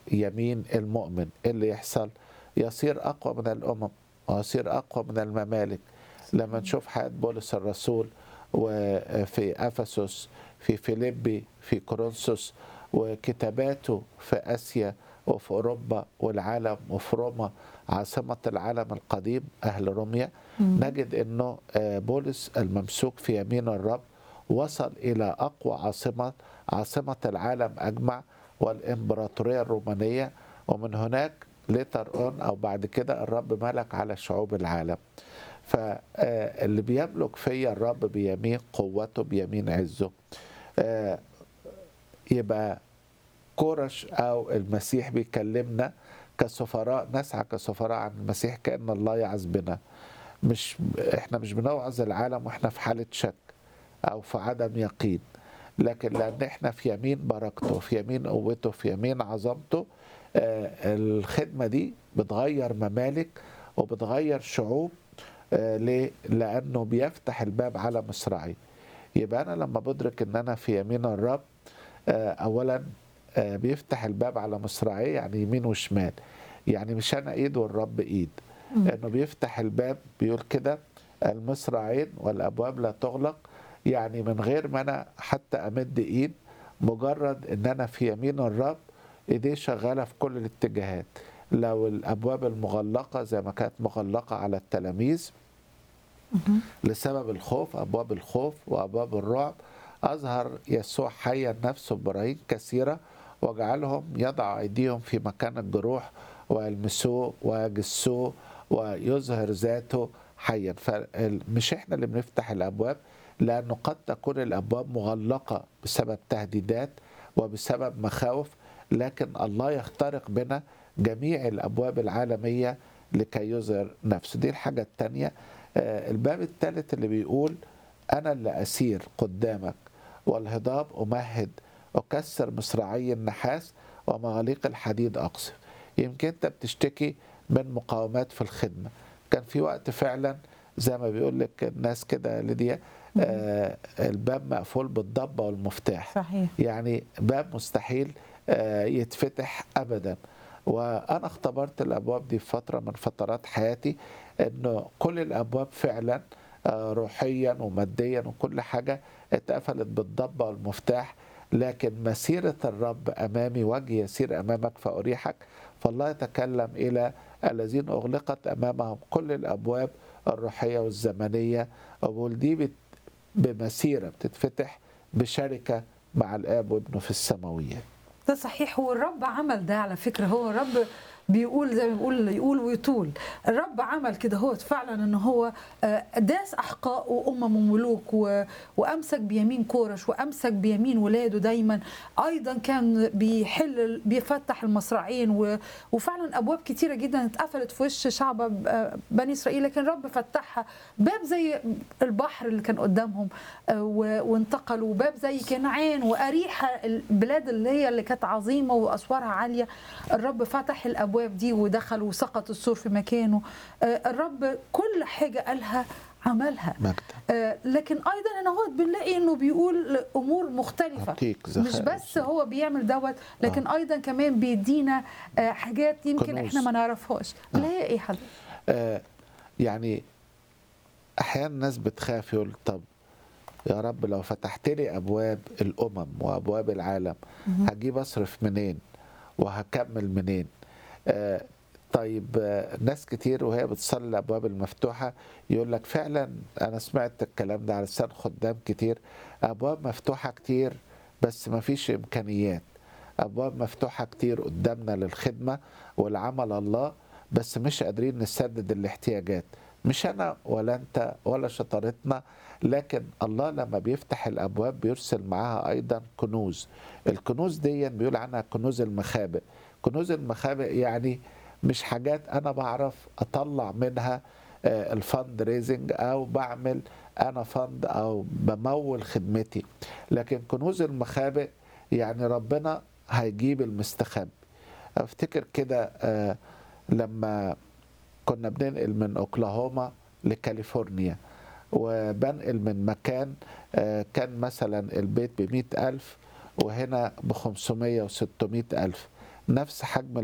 يمين المؤمن إيه اللي يحصل يصير أقوى من الأمم ويصير أقوى من الممالك لما نشوف حياة بولس الرسول وفي أفسس في فيليبي في كورنثوس وكتاباته في آسيا وفي أوروبا والعالم وفي روما عاصمة العالم القديم أهل روميا نجد أنه آه، بولس الممسوك في يمين الرب وصل إلى أقوى عاصمة عاصمة العالم أجمع والإمبراطورية الرومانية ومن هناك ليتر اون أو بعد كده الرب ملك على شعوب العالم فاللي بيملك فيا الرب بيمين قوته بيمين عزه آه، يبقى كورش او المسيح بيكلمنا كسفراء نسعى كسفراء عن المسيح كان الله يعز بنا مش احنا مش بنوعظ العالم واحنا في حاله شك او في عدم يقين لكن لان احنا في يمين بركته في يمين قوته في يمين عظمته آه، الخدمه دي بتغير ممالك وبتغير شعوب آه، ليه؟ لانه بيفتح الباب على مصراعي يبقى انا لما بدرك ان انا في يمين الرب آه، اولا آه، بيفتح الباب على مصراعيه يعني يمين وشمال يعني مش انا ايد والرب ايد انه بيفتح الباب بيقول كده المصراعين والابواب لا تغلق يعني من غير ما انا حتى امد ايد مجرد ان انا في يمين الرب ايديه شغاله في كل الاتجاهات لو الابواب المغلقه زي ما كانت مغلقه على التلاميذ لسبب الخوف ابواب الخوف وابواب الرعب اظهر يسوع حيا نفسه براهين كثيره وجعلهم يضع ايديهم في مكان الجروح ويلمسوه ويجسوه ويظهر ذاته حيا فمش احنا اللي بنفتح الابواب لانه قد تكون الابواب مغلقه بسبب تهديدات وبسبب مخاوف لكن الله يخترق بنا جميع الابواب العالميه لكي يظهر نفسه دي الحاجه الثانيه الباب الثالث اللي بيقول انا اللي اسير قدامك والهضاب امهد اكسر مصراعي النحاس ومغاليق الحديد اقصف يمكن انت بتشتكي من مقاومات في الخدمه كان في وقت فعلا زي ما بيقول لك الناس كده ليديا آه الباب مقفول بالضبه والمفتاح صحيح يعني باب مستحيل آه يتفتح ابدا وانا اختبرت الابواب دي في فتره من فترات حياتي انه كل الابواب فعلا آه روحيا وماديا وكل حاجه اتقفلت بالضبه والمفتاح لكن مسيره الرب امامي وجه يسير امامك فاريحك فالله يتكلم الى الذين اغلقت امامهم كل الابواب الروحيه والزمنيه وبقول دي بت بمسيره بتتفتح بشركه مع الاب وابنه في السماويات ده صحيح هو الرب عمل ده على فكرة هو الرب بيقول زي ما بيقول يقول ويطول الرب عمل كده هو فعلا ان هو داس احقاء وامم وملوك وامسك بيمين كورش وامسك بيمين ولاده دايما ايضا كان بيحل بيفتح المصراعين وفعلا ابواب كتيره جدا اتقفلت في وش شعب بني اسرائيل لكن الرب فتحها باب زي البحر اللي كان قدامهم وانتقلوا باب زي كنعان واريحه البلاد اللي هي اللي كانت عظيمه واسوارها عاليه الرب فتح الابواب الابواب دي ودخل وسقط السور في مكانه آه الرب كل حاجه قالها عملها آه لكن ايضا هنا هو بنلاقي انه بيقول امور مختلفه مش بس هو بيعمل دوت لكن آه. ايضا كمان بيدينا آه حاجات يمكن كنوز. احنا ما نعرفهاش آه. اللي هي ايه حضرتك آه يعني احيانا الناس بتخاف يقول طب يا رب لو فتحت لي ابواب الامم وابواب العالم هجيب اصرف منين وهكمل منين آه طيب آه ناس كتير وهي بتصلي الابواب المفتوحه يقول لك فعلا انا سمعت الكلام ده على لسان خدام كتير ابواب مفتوحه كتير بس ما فيش امكانيات ابواب مفتوحه كتير قدامنا للخدمه والعمل الله بس مش قادرين نسدد الاحتياجات مش انا ولا انت ولا شطارتنا لكن الله لما بيفتح الابواب بيرسل معاها ايضا كنوز الكنوز دي بيقول عنها كنوز المخابئ كنوز المخابئ يعني مش حاجات انا بعرف اطلع منها الفند ريزنج او بعمل انا فند او بمول خدمتي لكن كنوز المخابئ يعني ربنا هيجيب المستخبي افتكر كده لما كنا بننقل من اوكلاهوما لكاليفورنيا وبنقل من مكان كان مثلا البيت بمئة ألف وهنا بخمسمية وستمائة ألف نفس حجم